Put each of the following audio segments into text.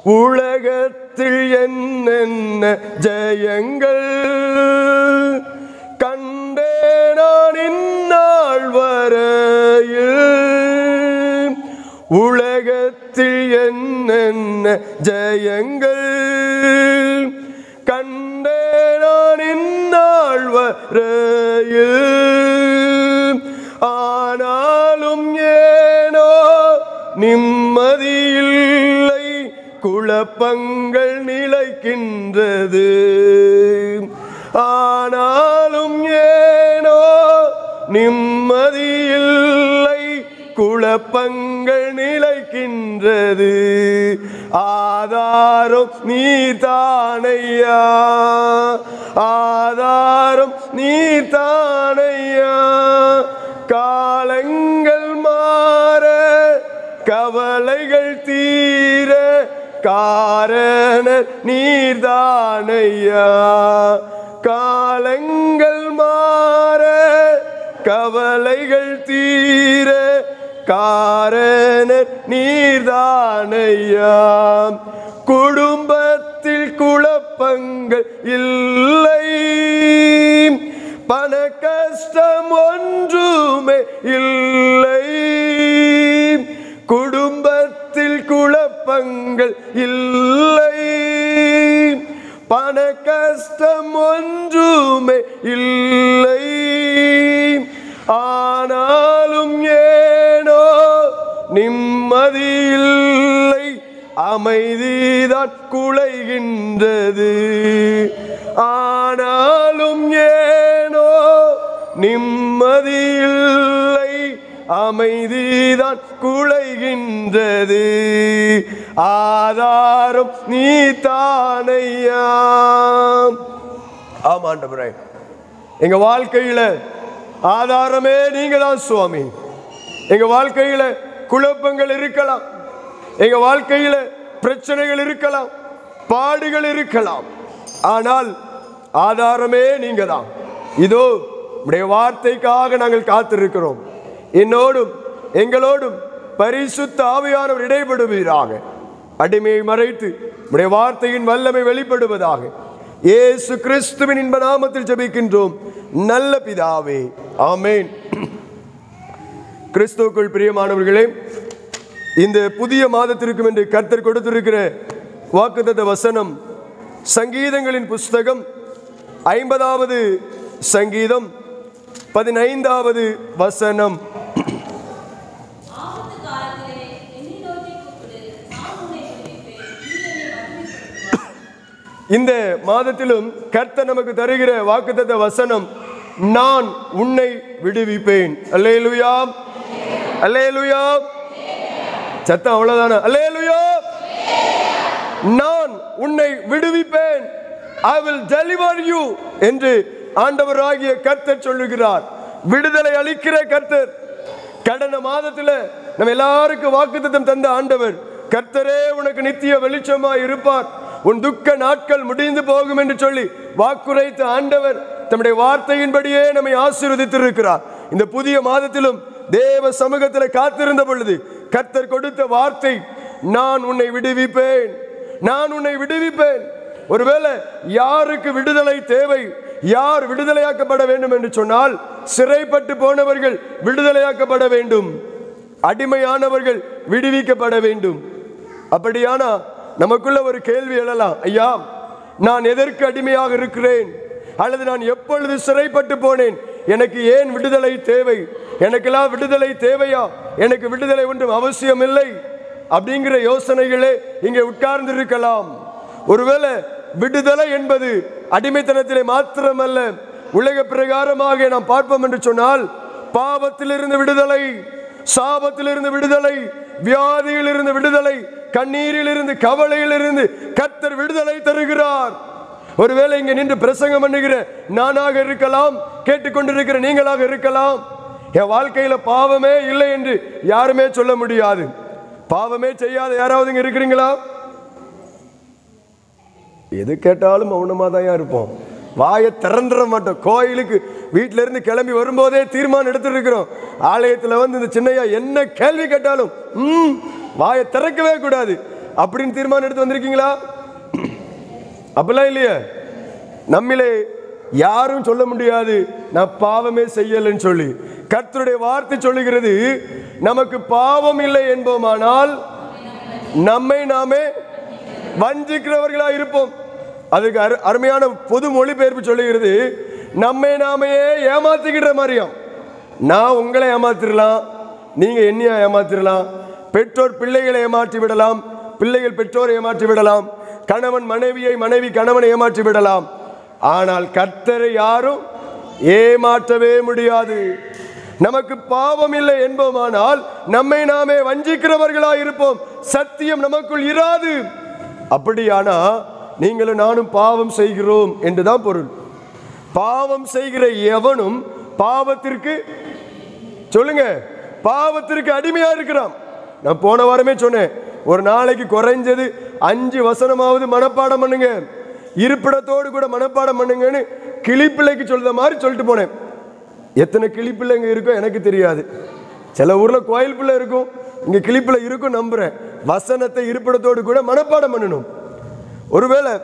உலகத்தில் என்னென்ன ஜெயங்கள் கண்டே நான் இந்நாள் வரையில் உலகத்தில் என்னென்ன ஜெயங்கள் கண்டே நான் இந்நாள் வரையில் ஆனாலும் ஏனோ நிம்மதியில்லை குழப்பங்கள் நிலைக்கின்றது ஆனாலும் ஏனோ நிம்மதியில்லை குழப்பங்கள் நிலைக்கின்றது ஆதாரம் நீர்தானையா ஆதாரம் நீர்தானையா காலங்கள் மாற கவலைகள் தீர காரண நீர்தானையா காலங்கள் மாற கவலைகள் தீர காரணர் நீர்தானையா குடும்பத்தில் குழப்பங்கள் இல்லை பண கஷ்டம் ஒன்றுமே இல்லை குடும்பத்தில் குழப்பங்கள் இல்லை பண கஷ்டம் ஒன்றுமே இல்லை ஆனாலும் ஏனோ நிம்மதி இல்லை அமைதிதான் குலைகின்றது ஆனாலும் ஏனோ நிம்மதி இல்லை அமைதிதான் குலைகின்றது ஆதாரம் நீ தானையா ஆமாண்டவரே எங்க வாழ்க்கையில ஆதாரமே நீங்க தான் சுவாமி எங்க வாழ்க்கையில குழப்பங்கள் இருக்கலாம் எங்க வாழ்க்கையில பிரச்சனைகள் இருக்கலாம் பாடுகள் இருக்கலாம் ஆனால் ஆதாரமே நீங்க தான் இதோ உடைய வார்த்தைக்காக நாங்கள் காத்திருக்கிறோம் என்னோடும் எங்களோடும் பரிசுத்த ஆவியானவர் இடைபடுவீராக அடிமையை மறைத்து உடைய வார்த்தையின் வல்லமை வெளிப்படுவதாக இயேசு கிறிஸ்துவின் இன்ப நாமத்தில் ஜெபிக்கின்றோம் நல்ல பிதாவே ஆமென் கிறிஸ்துவுக்குள் பிரியமானவர்களே இந்த புதிய மாதத்திற்கும் என்று கர்த்தர் கொடுத்திருக்கிற வாக்குத்தத்த வசனம் சங்கீதங்களின் புஸ்தகம் ஐம்பதாவது சங்கீதம் பதினைந்தாவது வசனம் ஆபத்து காலத்திலே என்னை நோக்கி கூப்பிடு நான் உன்னை விடுவிப்பேன் நீ என்னை மகிழ்விப்பாய் இந்த மாதத்திலும் கர்த்தர் நமக்கு தருகிற வாக்குத்தத்த வசனம் நான் உன்னை விடுவிப்பேன் அல்லேலுயா அல்லேலுயா சத்தம் அவ்வளவுதானே அல்லேலுயா நான் உன்னை விடுவிப்பேன் ஐ வில் டெலிவர் யூ என்று ஆண்டவராகிய கர்த்தர் சொல்லுகிறார் விடுதலை அளிக்கிற கர்த்தர் கடந்த மாதத்துல நம்ம எல்லாருக்கும் வாக்குத்தத்தம் தந்த ஆண்டவர் கர்த்தரே உனக்கு நித்திய வெளிச்சமாய் இருப்பார் உன் துக்க நாட்கள் முடிந்து போகும் என்று சொல்லி வாக்குரைத்த ஆண்டவர் தம்முடைய வார்த்தையின்படியே நம்மை ஆசீர்வதித்திருக்கிறார் இந்த புதிய மாதத்திலும் தேவ சமூகத்தில் காத்திருந்த பொழுது கர்த்தர் கொடுத்த வார்த்தை நான் உன்னை விடுவிப்பேன் நான் உன்னை விடுவிப்பேன் ஒருவேளை யாருக்கு விடுதலை தேவை யார் விடுதலையாக்கப்பட வேண்டும் என்று சொன்னால் சிறைப்பட்டு போனவர்கள் விடுதலையாக்கப்பட வேண்டும் அடிமையானவர்கள் விடுவிக்கப்பட வேண்டும் அப்படியானா நமக்குள்ள ஒரு கேள்வி எழலாம் ஐயா நான் எதற்கு அடிமையாக இருக்கிறேன் அல்லது நான் எப்பொழுது சிறைப்பட்டு போனேன் எனக்கு ஏன் விடுதலை தேவை எனக்கெல்லாம் விடுதலை தேவையா எனக்கு விடுதலை ஒன்றும் அவசியம் இல்லை அப்படிங்கிற யோசனைகளே இங்கே உட்கார்ந்து இருக்கலாம் ஒருவேளை விடுதலை என்பது அடிமைத்தனத்திலே மாத்திரமல்ல உலக பிரகாரமாக நாம் பார்ப்போம் என்று சொன்னால் பாவத்திலிருந்து விடுதலை சாபத்திலிருந்து விடுதலை வியாதியிலிருந்து விடுதலை கண்ணீரிலிருந்து கவலையிலிருந்து கர்த்தர் விடுதலை தருகிறார் ஒருவேளை இங்க நின்று பிரசங்கம் பண்ணுகிற நானாக இருக்கலாம் கேட்டுக்கொண்டிருக்கிற நீங்களாக இருக்கலாம் என் வாழ்க்கையில பாவமே இல்லை என்று யாருமே சொல்ல முடியாது பாவமே செய்யாத யாராவது இங்க இருக்கிறீங்களா எது கேட்டாலும் மௌனமாக தான் இருப்போம் வாயை திறந்துட மாட்டோம் கோயிலுக்கு வீட்டில இருந்து கிளம்பி வரும்போதே தீர்மானம் எடுத்துட்டு இருக்கிறோம் ஆலயத்தில் வந்து இந்த சின்னையா என்ன கேள்வி கேட்டாலும் ம் வாயை திறக்கவே கூடாது அப்படின்னு தீர்மானம் எடுத்து வந்திருக்கீங்களா அப்பெல்லாம் இல்லையே நம்மிலே யாரும் சொல்ல முடியாது நான் பாவமே செய்யலைன்னு சொல்லி கர்த்தருடைய வார்த்தை சொல்லுகிறது நமக்கு பாவம் இல்லை என்போமானால் நம்மை நாமே வஞ்சிக்கிறவர்களா இருப்போம் அதுக்கு அரு அருமையான பொது மொழிபெயர்ப்பு சொல்லுகிறது நம்மை நாமே ஏமாத்திக்கிற மாதிரியாம் நான் உங்களை ஏமாத்திரலாம் நீங்க என்னையா ஏமாத்திரலாம் பெற்றோர் பிள்ளைகளை ஏமாற்றி விடலாம் பிள்ளைகள் பெற்றோரை ஏமாற்றி விடலாம் கணவன் மனைவியை மனைவி கணவனை ஏமாற்றி விடலாம் ஆனால் கர்த்தரை யாரும் ஏமாற்றவே முடியாது நமக்கு பாவம் இல்லை என்போமானால் நம்மை நாமே வஞ்சிக்கிறவர்களாய் இருப்போம் சத்தியம் நமக்குள் இராது அப்படியானா நீங்களும் நானும் பாவம் செய்கிறோம் என்றுதான் பொருள் பாவம் செய்கிற எவனும் பாவத்திற்கு சொல்லுங்க பாவத்திற்கு அடிமையா இருக்கிறான் நான் போன வாரமே சொன்னேன் ஒரு நாளைக்கு குறைஞ்சது அஞ்சு வசனமாவது மனப்பாடம் பண்ணுங்க இருப்பிடத்தோடு கூட மனப்பாடம் பண்ணுங்கன்னு கிளிப்பிள்ளைக்கு சொல்லுத மாதிரி சொல்லிட்டு போனேன் எத்தனை கிளிப்பிள்ளைங்க இருக்கோ எனக்கு தெரியாது சில ஊர்ல கோயில் பிள்ளை இருக்கும் இங்க கிளிப்பிள்ளை இருக்கும் நம்புறேன் வசனத்தை இருப்பிடத்தோடு கூட மனப்பாடம் பண்ணணும் ஒருவேளை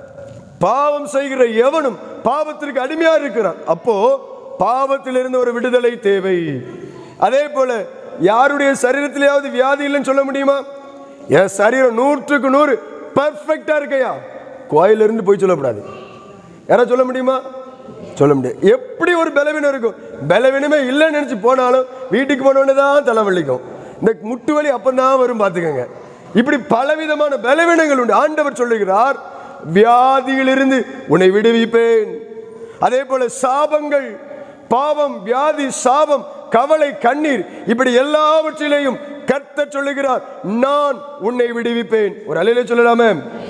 பாவம் செய்கிற எவனும் பாவத்திற்கு அடிமையா இருக்கிறான் அப்போ பாவத்திலிருந்து ஒரு விடுதலை தேவை அதே போல யாருடைய சரீரத்திலேயாவது வியாதி இல்லைன்னு சொல்ல முடியுமா என் சரீரம் நூற்றுக்கு நூறு பர்ஃபெக்டா இருக்கையா கோயில இருந்து போய் சொல்லக்கூடாது யாரா சொல்ல முடியுமா சொல்ல முடியாது எப்படி ஒரு பலவீனம் இருக்கும் பலவீனமே இல்லைன்னு நினைச்சு போனாலும் வீட்டுக்கு போனோடனே தான் தலைவலிக்கும் இந்த முட்டு வலி அப்பந்தான் வரும் பார்த்துக்கோங்க இப்படி பலவிதமான பலவீனங்கள் உண்டு ஆண்டவர் சொல்லுகிறார் வியாதியிலிருந்து உன்னை விடுவிப்பேன் அதே போல சாபங்கள் பாவம் வியாதி சாபம் கவலை கண்ணீர் இப்படி எல்லாவற்றிலேயும் கர்த்தர் சொல்லுகிறார் நான் உன்னை விடுவிப்பேன் ஒரு அலையில சொல்லலாமே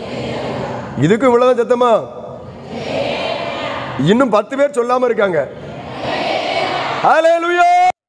இதுக்கு இவ்வளவுதான் சத்தமா இன்னும் பத்து பேர் சொல்லாம இருக்காங்க ஹalleluya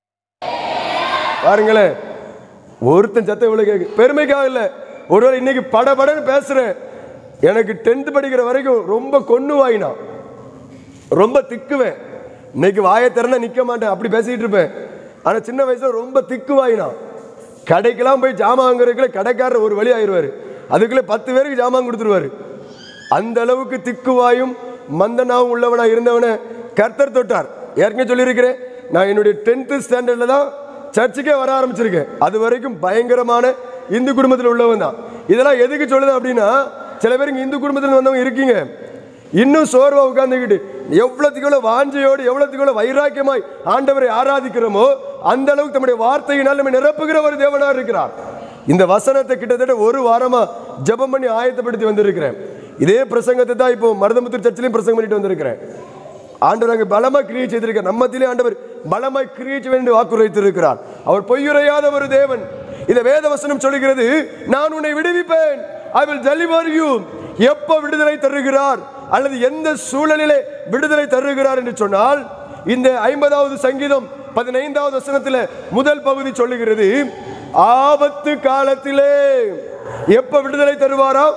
பாருங்களேன் ஒருத்தன் சத்தம் இவ்வளவு கேக்கு பெருமைக்காக இல்ல ஒருவேளை இன்னைக்கு படபடன்னு பேசுறேன் எனக்கு டென்த் படிக்கிற வரைக்கும் ரொம்ப கொன்னு வாயினா ரொம்ப திக்குவேன் இன்னைக்கு வாயை திறந்தா நிக்க மாட்டேன் அப்படி பேசிட்டு இருப்பேன் ஆனா சின்ன வயசுல ரொம்ப திக்கு வாயினா கடைக்கெல்லாம் போய் ஜாமான் வாங்குறதுக்குள்ள கடைக்காரர் ஒரு வழி ஆயிடுவாரு அதுக்குள்ள பத்து பேருக்கு ஜாமான் கொடுத்துருவாரு அந்த அளவுக்கு திக்குவாயும் மந்தனாவும் உள்ளவனா இருந்தவனை கர்த்தர் தொட்டார் ஏற்கனவே சொல்லியிருக்கிறேன் நான் என்னுடைய டென்த்து ஸ்டாண்டர்ட்ல தான் சர்ச்சுக்கே வர ஆரம்பிச்சிருக்கேன் அது வரைக்கும் பயங்கரமான இந்து குடும்பத்தில் உள்ளவன் தான் இதெல்லாம் எதுக்கு சொல்லுது அப்படின்னா சில பேர் இங்க இந்து குடும்பத்தில் வந்தவங்க இருக்கீங்க இன்னும் சோர்வா உட்கார்ந்துக்கிட்டு எவ்வளவுக்கு எவ்வளவு வாஞ்சையோடு எவ்வளவுக்கு எவ்வளவு வைராக்கியமாய் ஆண்டவரை ஆராதிக்கிறோமோ அந்த அளவுக்கு நம்முடைய வார்த்தையினால் நம்ம நிரப்புகிற ஒரு தேவனா இருக்கிறார் இந்த வசனத்தை கிட்டத்தட்ட ஒரு வாரமா ஜெபம் பண்ணி ஆயத்தப்படுத்தி வந்திருக்கிறேன் இதே பிரசங்கத்தை தான் இப்போ மருதமுத்தூர் சர்ச்சிலையும் பிரசங்கம் பண்ணிட்டு வந்திருக்கிறேன் ஆண்டவர் அங்கே பலமாய் கிரியை செய்திருக்கிறார் நம்மத்திலே ஆண்டவர் பலமாய் கிரியை செய்ய வேண்டிய வாக்குரைத்திருக்கிறார் அவர் பொய்யுரையாத ஒரு தேவன் இந்த வேத வசனம் சொல்லுகிறது நான் உன்னை விடுவிப்பேன் ஐ வில் deliver you எப்ப விடுதலை தருகிறார் அல்லது எந்த சூழலிலே விடுதலை தருகிறார் என்று சொன்னால் இந்த ஐம்பதாவது சங்கீதம் பதினைந்தாவது வசனத்தில் முதல் பகுதி சொல்லுகிறது ஆபத்து காலத்திலே எப்ப விடுதலை தருவாராம்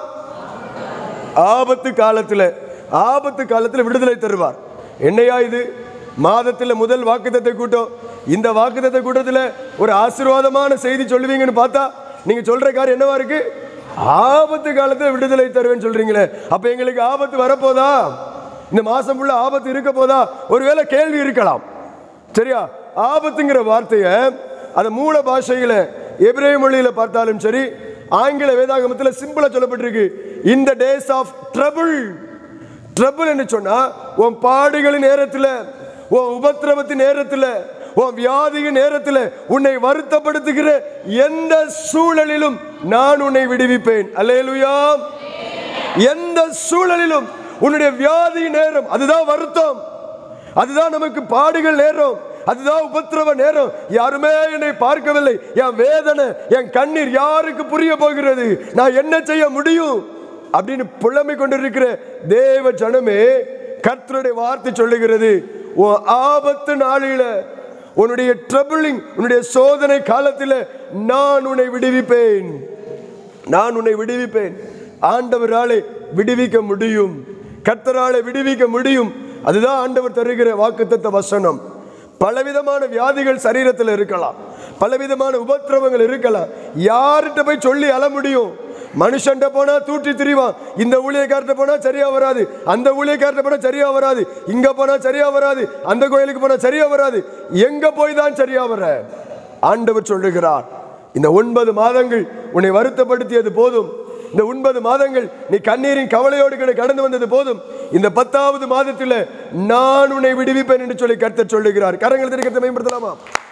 ஆபத்து காலத்தில் ஆபத்து காலத்தில் விடுதலை தருவார் என்னையா இது மாதத்தில் முதல் வாக்குத்தத்தை கூட்டம் இந்த வாக்குத்தத்தை கூட்டத்தில் ஒரு ஆசீர்வாதமான செய்தி சொல்லுவீங்கன்னு பார்த்தா நீங்க சொல்ற காரியம் என்னவா இருக்கு ஆபத்து காலத்தில் விடுதலை தருவேன்னு சொல்றீங்களே அப்ப எங்களுக்கு ஆபத்து வரப்போதா இந்த மாசம் ஃபுல்லா ஆபத்து இருக்க போதா ஒருவேளை கேள்வி இருக்கலாம் சரியா ஆபத்துங்கிற வார்த்தையை அந்த மூல பாஷையில எபிரேய மொழியில பார்த்தாலும் சரி ஆங்கில வேதாகமத்தில் சிம்பிளா சொல்லப்பட்டிருக்கு இந்த டேஸ் ஆஃப் ட்ரபிள் ட்ரபிள் என்று சொன்னா உன் பாடுகளின் நேரத்தில் உன் உபத்திரவத்தின் நேரத்தில் உன் வியாதியின் நேரத்தில் உன்னை வருத்தப்படுத்துகிற எந்த சூழலிலும் நான் உன்னை விடுவிப்பேன் அல்லேலுயா எந்த சூழலிலும் உன்னுடைய வியாதி நேரம் அதுதான் வருத்தம் அதுதான் நமக்கு பாடுகள் நேரம் அதுதான் உபத்திரவ நேரம் யாருமே என்னை பார்க்கவில்லை என் வேதனை என் கண்ணீர் யாருக்கு புரிய போகிறது நான் என்ன செய்ய முடியும் அப்படின்னு புலம்பிக் கொண்டிருக்கிற தேவ ஜனமே கர்த்தருடைய வார்த்தை சொல்லுகிறது உன் ஆபத்து நாளில உன்னுடைய ட்ரபிளிங் உன்னுடைய சோதனை காலத்தில் நான் உன்னை விடுவிப்பேன் நான் உன்னை விடுவிப்பேன் ஆண்டவராலே விடுவிக்க முடியும் கர்த்தராலே விடுவிக்க முடியும் அதுதான் ஆண்டவர் தருகிற வாக்குத்தத்த வசனம் பலவிதமான வியாதிகள் சரீரத்தில் இருக்கலாம் பலவிதமான உபத்திரவங்கள் இருக்கலாம் யார்கிட்ட போய் சொல்லி அழ முடியும் மனுஷன்ட்ட போனா தூற்றி திரிவான் இந்த ஊழியக்கார்ட்ட போனா சரியா வராது அந்த ஊழியக்கார்ட்ட போனா சரியா வராது இங்க போனா சரியா வராது அந்த கோயிலுக்கு போனா சரியா வராது எங்க போய் தான் சரியா வர ஆண்டவர் சொல்லுகிறார் இந்த ஒன்பது மாதங்கள் உன்னை வருத்தப்படுத்தியது போதும் இந்த ஒன்பது மாதங்கள் நீ கண்ணீரின் கவலையோடு கூட கடந்து வந்தது போதும் இந்த பத்தாவது மாதத்தில் நான் உன்னை விடுவிப்பேன் என்று சொல்லி கர்த்தர் சொல்லுகிறார் கரங்கள் திருக்கத்தை மேம்படுத்தலாமா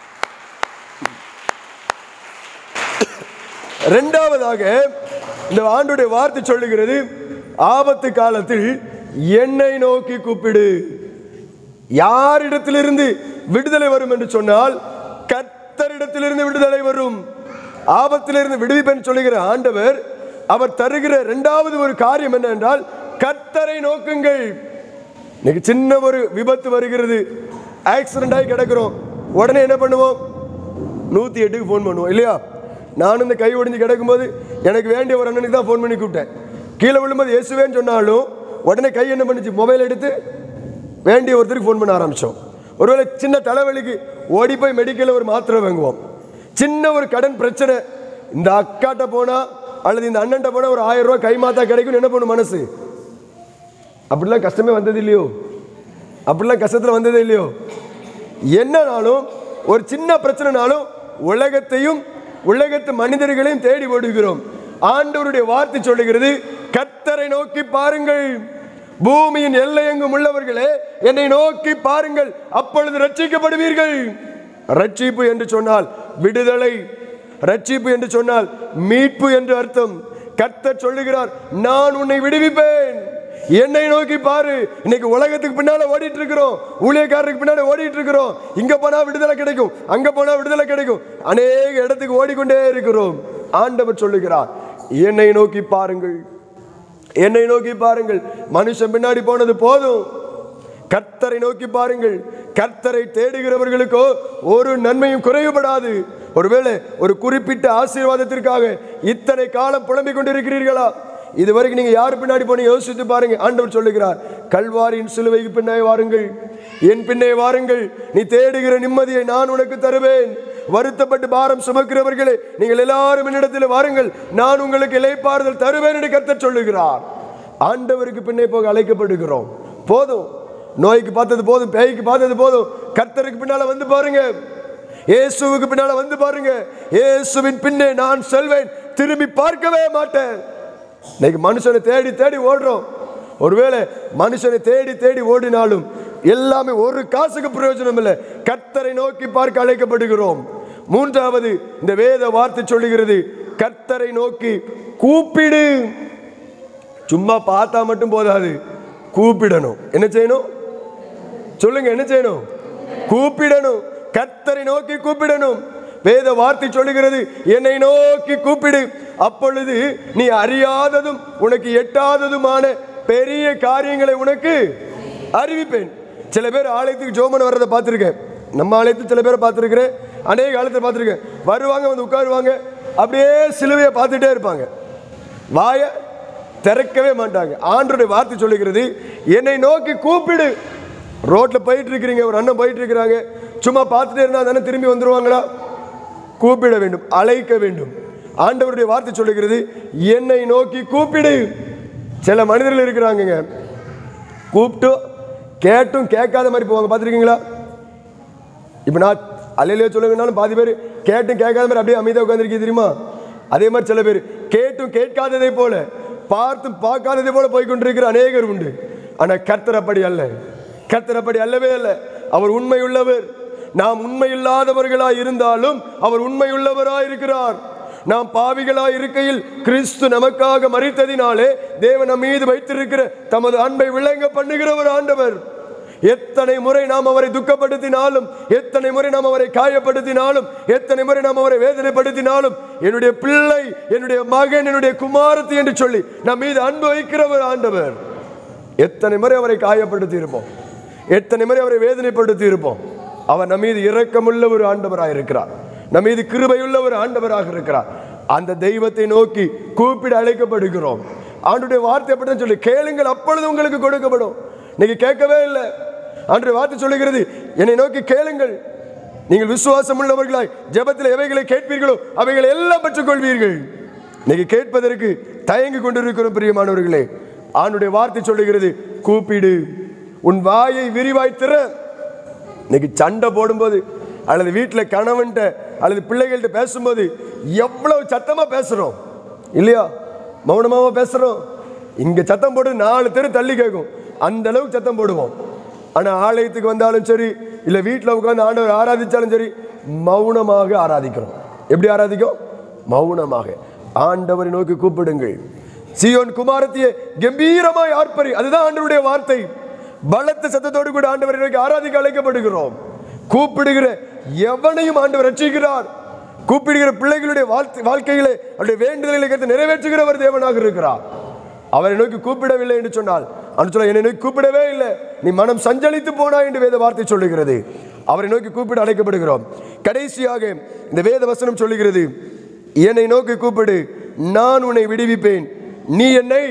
இரண்டாவதாக இந்த ஆண்டுடைய வார்த்தை சொல்லுகிறது ஆபத்து காலத்தில் என்னை நோக்கி கூப்பிடு யாரிடத்திலிருந்து விடுதலை வரும் என்று சொன்னால் கர்த்தரிடத்திலிருந்து விடுதலை வரும் ஆபத்திலிருந்து விடுவிப்பேன் சொல்லுகிற ஆண்டவர் அவர் தருகிற இரண்டாவது ஒரு காரியம் என்ன என்றால் கர்த்தரை நோக்குங்கள் இன்னைக்கு சின்ன ஒரு விபத்து வருகிறது ஆக்சிடென்ட் ஆகி கிடக்கிறோம் உடனே என்ன பண்ணுவோம் நூற்றி எட்டுக்கு ஃபோன் பண்ணுவோம் இல்லையா நானும் இந்த கை ஒடிஞ்சு கிடக்கும்போது எனக்கு வேண்டிய ஒரு அண்ணனுக்கு தான் ஃபோன் பண்ணி கூப்பிட்டேன் கீழே விழும்போது இயேசுவேன்னு சொன்னாலும் உடனே கை என்ன பண்ணுச்சு மொபைல் எடுத்து வேண்டிய ஒருத்தருக்கு ஃபோன் பண்ண ஆரம்பித்தோம் ஒருவேளை சின்ன தலைவலிக்கு ஓடி போய் மெடிக்கலில் ஒரு மாத்திரை வாங்குவோம் சின்ன ஒரு கடன் பிரச்சனை இந்த அக்காட்ட போனால் அல்லது இந்த அண்ணன்ட்ட போனால் ஒரு ஆயிரம் ரூபாய் கை மாத்தா கிடைக்கும்னு என்ன பண்ணும் மனசு அப்படிலாம் கஷ்டமே வந்தது இல்லையோ அப்படிலாம் கஷ்டத்தில் வந்ததே இல்லையோ என்னனாலும் ஒரு சின்ன பிரச்சனைனாலும் உலகத்தையும் உலகத்து மனிதர்களையும் தேடி ஓடுகிறோம் ஆண்டவருடைய வார்த்தை சொல்லுகிறது கர்த்தரை நோக்கி பாருங்கள் பூமியின் எல்லையெங்கும் உள்ளவர்களே என்னை நோக்கி பாருங்கள் அப்பொழுது ரட்சிக்கப்படுவீர்கள் ரட்சிப்பு என்று சொன்னால் விடுதலை ரட்சிப்பு என்று சொன்னால் மீட்பு என்று அர்த்தம் கர்த்தர் சொல்லுகிறார் நான் உன்னை விடுவிப்பேன் என்னை நோக்கி பாரு இன்னைக்கு உலகத்துக்கு பின்னால ஓடிட்டு இருக்கிறோம் ஊழியக்காரருக்கு பின்னால ஓடிட்டு இருக்கிறோம் இங்க போனா விடுதலை கிடைக்கும் அங்க போனா விடுதலை கிடைக்கும் அநேக இடத்துக்கு ஓடிக்கொண்டே இருக்கிறோம் ஆண்டவர் சொல்லுகிறார் என்னை நோக்கி பாருங்கள் என்னை நோக்கி பாருங்கள் மனுஷன் பின்னாடி போனது போதும் கர்த்தரை நோக்கி பாருங்கள் கர்த்தரை தேடுகிறவர்களுக்கோ ஒரு நன்மையும் குறைவுபடாது ஒருவேளை ஒரு குறிப்பிட்ட ஆசீர்வாதத்திற்காக இத்தனை காலம் புலம்பிக் கொண்டிருக்கிறீர்களா இதுவரைக்கும் நீங்க யார் பின்னாடி போன யோசித்து பாருங்க ஆண்டவர் சொல்லுகிறார் கல்வாரியின் சிலுவைக்கு பின்னே வாருங்கள் என் பின்னே வாருங்கள் நீ தேடுகிற நிம்மதியை நான் உனக்கு தருவேன் வருத்தப்பட்டு பாரம் சுமக்கிறவர்களே நீங்கள் எல்லாரும் என்னிடத்தில் வாருங்கள் நான் உங்களுக்கு இலைப்பாறுதல் தருவேன் என்று கர்த்தர் சொல்லுகிறார் ஆண்டவருக்கு பின்னே போக அழைக்கப்படுகிறோம் போதும் நோய்க்கு பார்த்தது போதும் பேய்க்கு பார்த்தது போதும் கர்த்தருக்கு பின்னால வந்து பாருங்க இயேசுவுக்கு பின்னால வந்து பாருங்க இயேசுவின் பின்னே நான் செல்வேன் திரும்பி பார்க்கவே மாட்டேன் இன்னைக்கு மனுஷனை தேடி தேடி ஓடுறோம் ஒருவேளை மனுஷனை தேடி தேடி ஓடினாலும் எல்லாமே ஒரு காசுக்கு பிரயோஜனம் இல்லை கர்த்தரை நோக்கி பார்க்க அழைக்கப்படுகிறோம் மூன்றாவது இந்த வேத வார்த்தை சொல்லுகிறது கர்த்தரை நோக்கி கூப்பிடு சும்மா பார்த்தா மட்டும் போதாது கூப்பிடணும் என்ன செய்யணும் சொல்லுங்க என்ன செய்யணும் கூப்பிடணும் கர்த்தரை நோக்கி கூப்பிடணும் வேத வார்த்தை சொல்லுகிறது என்னை நோக்கி கூப்பிடு அப்பொழுது நீ அறியாததும் உனக்கு எட்டாததுமான பெரிய காரியங்களை உனக்கு அறிவிப்பேன் சில பேர் ஆலயத்துக்கு ஜோமன் வர்றதை பார்த்துருக்கேன் நம்ம ஆலயத்தில் சில பேரை பார்த்துருக்கிறேன் அநேக ஆலயத்தில் பார்த்துருக்கேன் வருவாங்க வந்து உட்காருவாங்க அப்படியே சிலுவையை பார்த்துட்டே இருப்பாங்க வாயை திறக்கவே மாட்டாங்க ஆண்டருடைய வார்த்தை சொல்லுகிறது என்னை நோக்கி கூப்பிடு ரோட்ல போயிட்டு இருக்கிறீங்க ஒரு அண்ணன் போயிட்டு இருக்கிறாங்க சும்மா பார்த்துட்டே இருந்தா தானே திரும்பி வந்துருவாங்களா கூப்பிட வேண்டும் அழைக்க வேண்டும் ஆண்டவருடைய வார்த்தை சொல்லுகிறது என்னை நோக்கி கூப்பிடு சில மனிதர்கள் இருக்கிறாங்கங்க கூப்பிட்டு கேட்டும் கேட்காத மாதிரி போவாங்க பார்த்துருக்கீங்களா இப்போ நான் அலையிலே சொல்லுங்கனாலும் பாதி பேர் கேட்டும் கேட்காத மாதிரி அப்படியே அமைதியாக உட்காந்துருக்கீங்க தெரியுமா அதே மாதிரி சில பேர் கேட்டும் கேட்காததை போல பார்த்தும் பார்க்காததை போல போய் கொண்டிருக்கிற அநேகர் உண்டு ஆனால் கர்த்தர் அப்படி அல்ல கர்த்தர் அப்படி அல்லவே அல்ல அவர் உண்மை உள்ளவர் நாம் உண்மை இல்லாதவர்களாய் இருந்தாலும் அவர் உண்மை உள்ளவராய் இருக்கிறார் நாம் பாவிகளாய் இருக்கையில் கிறிஸ்து நமக்காக மறித்ததினாலே தேவன் நம் மீது வைத்திருக்கிற தமது அன்பை விளங்க பண்ணுகிற ஒரு ஆண்டவர் எத்தனை முறை நாம் அவரை துக்கப்படுத்தினாலும் எத்தனை முறை நாம் அவரை காயப்படுத்தினாலும் எத்தனை முறை நாம் அவரை வேதனைப்படுத்தினாலும் என்னுடைய பிள்ளை என்னுடைய மகன் என்னுடைய குமாரத்தி என்று சொல்லி நம் மீது அன்பு வைக்கிற ஒரு ஆண்டவர் எத்தனை முறை அவரை காயப்படுத்தி இருப்போம் எத்தனை முறை அவரை வேதனைப்படுத்தி இருப்போம் அவர் நம் மீது இரக்கமுள்ள ஒரு ஆண்டவராக இருக்கிறார் நம் மீது கிருபையுள்ள ஒரு ஆண்டவராக இருக்கிறார் அந்த தெய்வத்தை நோக்கி கூப்பிட அழைக்கப்படுகிறோம் ஆண்டுடைய வார்த்தை அப்படிதான் சொல்லி கேளுங்கள் அப்பொழுது உங்களுக்கு கொடுக்கப்படும் நீங்க கேட்கவே இல்லை ஆண்டுடைய வார்த்தை சொல்லுகிறது என்னை நோக்கி கேளுங்கள் நீங்கள் விசுவாசம் உள்ளவர்களாய் ஜெபத்தில் எவைகளை கேட்பீர்களோ அவைகளை எல்லாம் பெற்றுக்கொள்வீர்கள் இன்னைக்கு கேட்பதற்கு தயங்கி கொண்டிருக்கிறோம் பிரியமானவர்களே ஆண்டுடைய வார்த்தை சொல்லுகிறது கூப்பிடு உன் வாயை விரிவாய் திற இன்னைக்கு சண்டை போடும்போது அல்லது வீட்டில் கணவன்கிட்ட அல்லது பிள்ளைகள்கிட்ட பேசும்போது எவ்வளவு சத்தமா பேசுறோம் இல்லையா மௌனமாவா பேசுறோம் இங்க சத்தம் போட்டு நாலு தெரு தள்ளி கேட்கும் அந்த அளவுக்கு சத்தம் போடுவோம் ஆனா ஆலயத்துக்கு வந்தாலும் சரி இல்ல வீட்டில் உட்கார்ந்து ஆண்டவர் ஆராதிச்சாலும் சரி மௌனமாக ஆராதிக்கிறோம் எப்படி ஆராதிக்கும் மௌனமாக ஆண்டவரை நோக்கி கூப்பிடுங்கள் சியோன் குமாரத்தியே கம்பீரமாய் ஆர்ப்பரி அதுதான் ஆண்டவருடைய வார்த்தை பலத்த சத்தத்தோடு கூட ஆண்டவரை நோக்கி ஆராதிக்க அழைக்கப்படுகிறோம் கூப்பிடுகிற எவனையும் ஆண்டவர் ரட்சிக்கிறார் கூப்பிடுகிற பிள்ளைகளுடைய வாழ்த்து வாழ்க்கைகளை அவருடைய வேண்டுதல்களை கேட்டு நிறைவேற்றுகிறவர் தேவனாக இருக்கிறார் அவரை நோக்கி கூப்பிடவில்லை என்று சொன்னால் அவன் சொல்ல என்னை நோக்கி கூப்பிடவே இல்லை நீ மனம் சஞ்சலித்து போனா என்று வேத வார்த்தை சொல்லுகிறது அவரை நோக்கி கூப்பிட அழைக்கப்படுகிறோம் கடைசியாக இந்த வேத வசனம் சொல்லுகிறது என்னை நோக்கி கூப்பிடு நான் உன்னை விடுவிப்பேன் நீ என்னை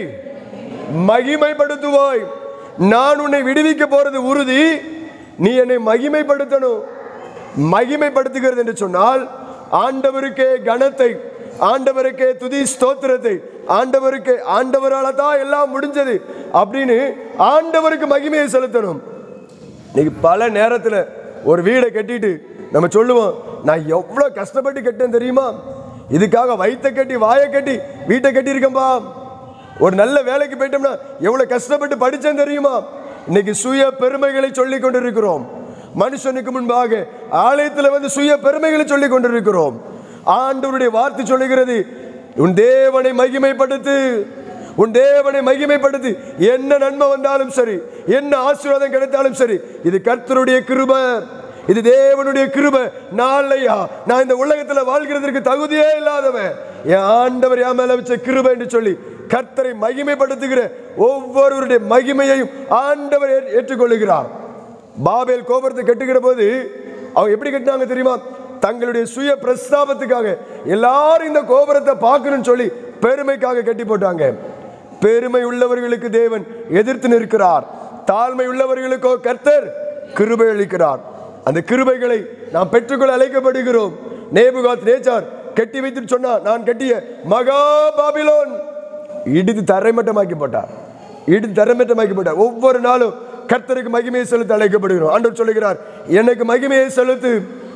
மகிமைப்படுத்துவாய் நான் உன்னை விடுவிக்க போறது உறுதி நீ என்னை மகிமைப்படுத்தணும் மகிமைப்படுத்துகிறது என்று சொன்னால் ஆண்டவருக்கே கனத்தை ஆண்டவருக்கே துதி ஸ்தோத்திரத்தை ஆண்டவருக்கு ஆண்டவரால தான் எல்லாம் முடிஞ்சது அப்படின்னு ஆண்டவருக்கு மகிமையை செலுத்தணும் இன்னைக்கு பல நேரத்தில் ஒரு வீடை கட்டிட்டு நம்ம சொல்லுவோம் நான் எவ்வளோ கஷ்டப்பட்டு கட்டேன் தெரியுமா இதுக்காக வயித்தை கட்டி வாயை கட்டி வீட்டை கட்டியிருக்கேன்பா ஒரு நல்ல வேலைக்கு போயிட்டோம்னா எவ்வளவு கஷ்டப்பட்டு படிச்சேன் தெரியுமா இன்னைக்கு சுய பெருமைகளை சொல்லி கொண்டிருக்கிறோம் மனுஷனுக்கு முன்பாக ஆலயத்தில் வந்து சுய பெருமைகளை சொல்லி கொண்டிருக்கிறோம் ஆண்டவருடைய வார்த்தை சொல்லுகிறது உன் தேவனை மகிமைப்படுத்து உன் தேவனை மகிமைப்படுத்து என்ன நன்மை வந்தாலும் சரி என்ன ஆசீர்வாதம் கிடைத்தாலும் சரி இது கர்த்தருடைய கிருபை இது தேவனுடைய கிருபை நாளையா நான் இந்த உலகத்துல வாழ்கிறதற்கு தகுதியே இல்லாதவன் என் ஆண்டவர் என் மேல வச்ச கிருபை என்று சொல்லி கர்த்தரை மகிமைப்படுத்துகிற ஒவ்வொருவருடைய மகிமையையும் ஆண்டவர் ஏற்- ஏற்றுக்கொள்ளுகிறார் பாபேல் கோபுரத்தை கட்டுகிற போது அவங்க எப்படி கட்டினாங்க தெரியுமா தங்களுடைய சுய பிரஸ்தாபத்துக்காக எல்லாரும் இந்த கோபுரத்தை பார்க்கணும்னு சொல்லி பெருமைக்காக கட்டி போட்டாங்க பெருமை உள்ளவர்களுக்கு தேவன் எதிர்த்து நிற்கிறார் தாழ்மை உள்ளவர்களுக்கோ கர்த்தர் கிருபை அளிக்கிறார் அந்த கிருபைகளை நாம் பெற்றுக்கொள்ள அழைக்கப்படுகிறோம் நேபுகாத் நேச்சார் கட்டி வைத்து சொன்னா நான் கட்டிய மகா பாபிலோன் இடித்து தரைமட்டமாக்கி போட்டார் இடித்து தரைமட்டமாக்கி போட்டார் ஒவ்வொரு நாளும் கர்த்தருக்கு மகிமையை செலுத்த அழைக்கப்படுகிறோம் ஆண்டவர் சொல்லுகிறார் எனக்கு மகிமையை செலுத்து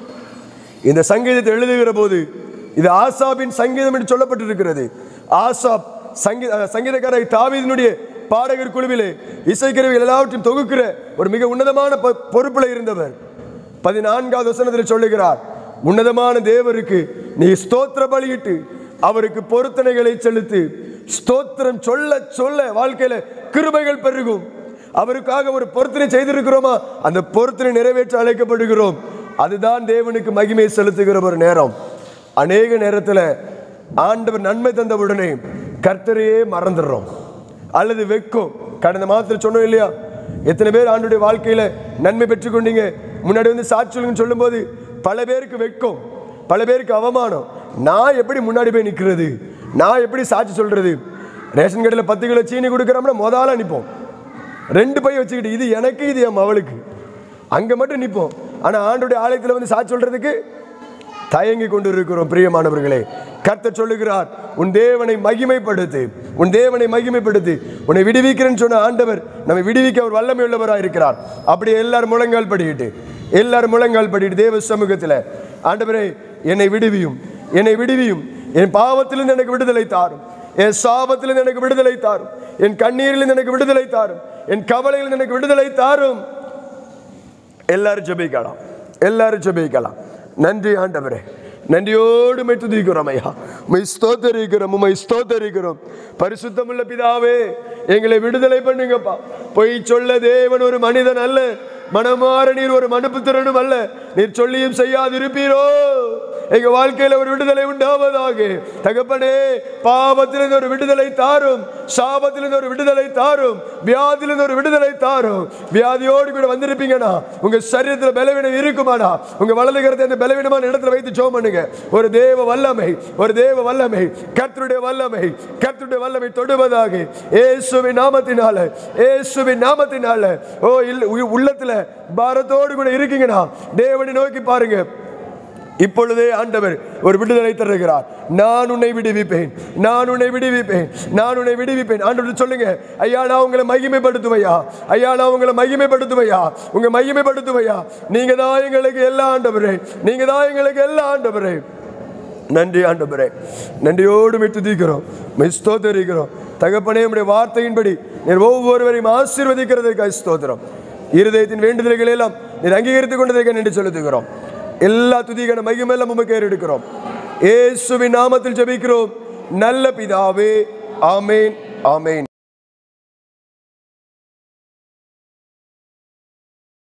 இந்த சங்கீதத்தை எழுதுகிற போது இது ஆசாபின் சங்கீதம் என்று சொல்லப்பட்டிருக்கிறது ஆசாப் சங்கீத அஹ், சங்கீதக்காரர் தாவீதினுடைய பாடகர் குழுவிலே இசைக்கருவிகள் எல்லாவற்றையும் தொகுக்கிற ஒரு மிக உன்னதமான பொ- பொறுப்புல இருந்தவர் பதினான்காவது வசனத்தில் சொல்லுகிறார் உன்னதமான தேவருக்கு நீ ஸ்தோத்திர பலியிட்டு அவருக்கு பொருத்தனைகளை செலுத்து ஸ்தோத்திரம் சொல்ல சொல்ல வாழ்க்கையில கிருபைகள் பெருகும் அவருக்காக ஒரு பொருத்தனை செய்திருக்கிறோமா அந்த பொருத்தனை நிறைவேற்ற அழைக்கப்படுகிறோம் அதுதான் தேவனுக்கு மகிமை செலுத்துகிற ஒரு நேரம் அநேக நேரத்தில் ஆண்டவர் நன்மை தந்த உடனே கர்த்தரையே மறந்துடுறோம் அல்லது வெக்கம் கடந்த மாதத்தில் சொன்னோம் இல்லையா எத்தனை பேர் ஆண்டுடைய வாழ்க்கையில நன்மை பெற்றுக்கொண்டீங்க முன்னாடி வந்து சாட்சியல்னு சொல்லும்போது பல பேருக்கு வெக்கம் பல பேருக்கு அவமானம் நான் எப்படி முன்னாடி போய் நிற்கிறது நான் எப்படி சாட்சி சொல்றது ரேஷன் கடையில் பத்து கிலோ சீனி கொடுக்குறோம்னா முதல்ல நிற்போம் ரெண்டு பை வச்சுக்கிட்டு இது எனக்கு இது என் மவளுக்கு அங்க மட்டும் நிற்போம் ஆனா ஆண்டுடைய ஆலயத்தில் வந்து சாட்சி சொல்றதுக்கு தயங்கி கொண்டு இருக்கிறோம் பிரியமானவர்களே கர்த்தர் சொல்லுகிறார் உன் தேவனை மகிமைப்படுத்து உன் தேவனை மகிமைப்படுத்து உன்னை விடுவிக்கிறேன்னு சொன்ன ஆண்டவர் நம்மை விடுவிக்க அவர் வல்லமை உள்ளவராக இருக்கிறார் அப்படி எல்லாரும் முழங்கால் படிக்கிட்டு எல்லாரும் முழங்கால் படிட்டு தேவ சமூகத்தில் ஆண்டவரே என்னை விடுவியும் என்னை விடுவியும் என் பாவத்திலிருந்து எனக்கு விடுதலை தாரும் என் சாபத்திலிருந்து எனக்கு விடுதலை தாரும் என் கண்ணீரிலிருந்து எனக்கு விடுதலை தாரும் என் கவலையிலிருந்து எனக்கு விடுதலை தாரும் எல்லாரும் ஜெபிக்கலாம் எல்லாரும் ஜெபிக்கலாம் நன்றி ஆண்டவரே நன்றியோடு மை துதிக்கிறோம் ஐயா உமை ஸ்தோத்தரிக்கிறோம் உமை ஸ்தோத்தரிக்கிறோம் பரிசுத்தமுள்ள பிதாவே எங்களை விடுதலை பண்ணுங்கப்பா பொய் சொல்ல தேவன் ஒரு மனிதன் அல்ல மனமாற நீர் ஒரு மனுப்புத்திறனும் அல்ல நீர் சொல்லியும் செய்யாதிருப்பீரோ எங்க வாழ்க்கையில ஒரு விடுதலை உண்டாவதாக தகப்பனே பாவத்திலிருந்து ஒரு விடுதலை தாரும் சாபத்திலிருந்து ஒரு விடுதலை தாரும் வியாதியிலிருந்து ஒரு விடுதலை தாரும் வியாதியோடு கூட வந்திருப்பீங்கண்ணா உங்க சரீரத்துல பலவீனம் இருக்குமாடா உங்க வலது கரத்தை அந்த பலவீனமான இடத்துல வைத்து ஜோம் பண்ணுங்க ஒரு தேவ வல்லமை ஒரு தேவ வல்லமை கர்த்தருடைய வல்லமை கர்த்தருடைய வல்லமை தொடுவதாக இயேசுவின் நாமத்தினால இயேசுவின் நாமத்தினால ஓ இல்ல உ- உள்ளத்துல பாரத்தோடு கூட இருக்கீங்கண்ணா தேவனை நோக்கி பாருங்க இப்பொழுதே ஆண்டவர் ஒரு விடுதலை தருகிறார் நான் உன்னை விடுவிப்பேன் நான் உன்னை விடுவிப்பேன் நான் உன்னை விடுவிப்பேன் ஆண்டவர் சொல்லுங்க ஐயா நான் உங்களை மகிமைப்படுத்துவையா ஐயா நான் உங்களை மகிமைப்படுத்துவையா உங்க மகிமைப்படுத்துவையா நீங்க தான் எங்களுக்கு எல்லா ஆண்டவரே நீங்க தான் எங்களுக்கு எல்லா ஆண்டவரே நன்றி ஆண்டவரே நன்றியோடு மெய் துதிக்கிறோம் மெய் ஸ்தோத்தரிக்கிறோம் தகப்பனே உடைய வார்த்தையின்படி நீர் ஒவ்வொருவரையும் ஆசீர்வதிக்கிறதற்காக ஸ்தோத்திரம் இருதயத்தின் வேண்டுதல்களை எல்லாம் நீர் அங்கீகரித்துக் கொண்டதற்காக நன்றி செலுத்துகிறோம் எல்லா துதிகன மகிமெல்லாம் உமக்கு ஏறெடுக்கிறோம் இயேசுவின் நாமத்தில் ஜெபிக்கிறோம் நல்ல பிதாவே ஆமேன் ஆமேன்